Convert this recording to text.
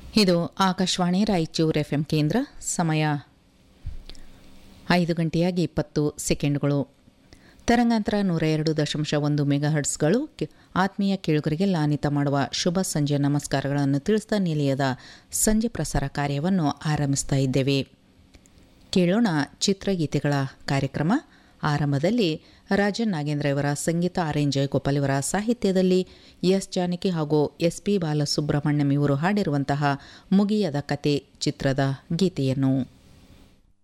ಇದು Akashvani Raichur F M ಕೇಂದ್ರ ಸಮಯ ಐದು ಗಂಟೆಯಾಗಿ ಇಪ್ಪತ್ತು ಸೆಕೆಂಡ್ಗಳು ತರಂಗಾಂತರ ನೂರ ಎರಡು ದಶಾಂಶ ಒಂದು ಮೆಗಾಹರ್ಟ್ಸ್ಗಳು ಕೆ- ಆತ್ಮೀಯ ಕೇಳುಗರಿಗೆ ಲಾನಿತ ಮಾಡುವ ಶುಭ ಸಂಜೆ ನಮಸ್ಕಾರಗಳನ್ನು ತಿಳಿಸ್ತಾ ನಿಲಯದ ಸಂಜೆ ಪ್ರಸಾರ ಕಾರ್ಯವನ್ನು ಆರಂಭಿಸ್ತಾ ಇದ್ದೇವೆ ಕೇಳೋಣ ಚಿತ್ರಗೀತೆಗಳ ಕಾರ್ಯಕ್ರಮ ಆರಂಭದಲ್ಲಿ ರಾಜನ್ ನಾಗೇಂದ್ರ ಇವರ ಸಂಗೀತ ಆರ್ ಎನ್ ಜಯಗೋಪಾಲ್ ಇವರ ಸಾಹಿತ್ಯದಲ್ಲಿ ಎಸ್ ಜಾನಕಿ ಹಾಗೂ ಎಸ್ ಪಿ ಬಾಲಸುಬ್ರಹ್ಮಣ್ಯಂ ಇವರು ಹಾಡಿರುವಂತಹ ಮುಗಿಯದ ಕತೆ ಚಿತ್ರದ ಗೀತೆಯನ್ನು